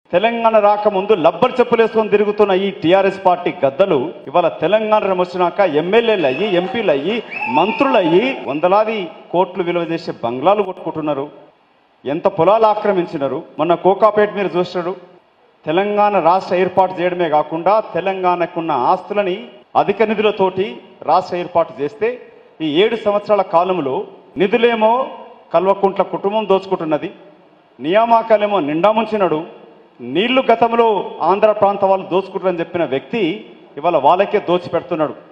తెలంగాణ రాకముందు లబ్బర్ చెప్పులేసుకొని తిరుగుతున్న ఈ టీఆర్ఎస్ పార్టీ గద్దలు ఇవాళ తెలంగాణ వచ్చినాక ఎమ్మెల్యేలు అయ్యి ఎంపీలు అయ్యి మంత్రులు అయ్యి వందలాది కోట్లు విలువ చేసే బంగ్లాలు కొట్టుకుంటున్నారు ఎంత పొలాలు ఆక్రమించినారు మొన్న కోకాపేట మీరు చూసినారు తెలంగాణ రాష్ట్ర ఏర్పాటు చేయడమే కాకుండా తెలంగాణకున్న ఆస్తులని అధిక నిధులతోటి రాష్ట్ర ఏర్పాటు చేస్తే ఈ ఏడు సంవత్సరాల కాలంలో నిధులేమో కల్వకుంట్ల కుటుంబం దోచుకుంటున్నది నియామకాలేమో నిండా ముంచినాడు నీళ్లు గతంలో ఆంధ్ర ప్రాంత వాళ్ళు దోచుకుంటారని చెప్పిన వ్యక్తి ఇవాళ వాళ్ళకే దోచి పెడుతున్నాడు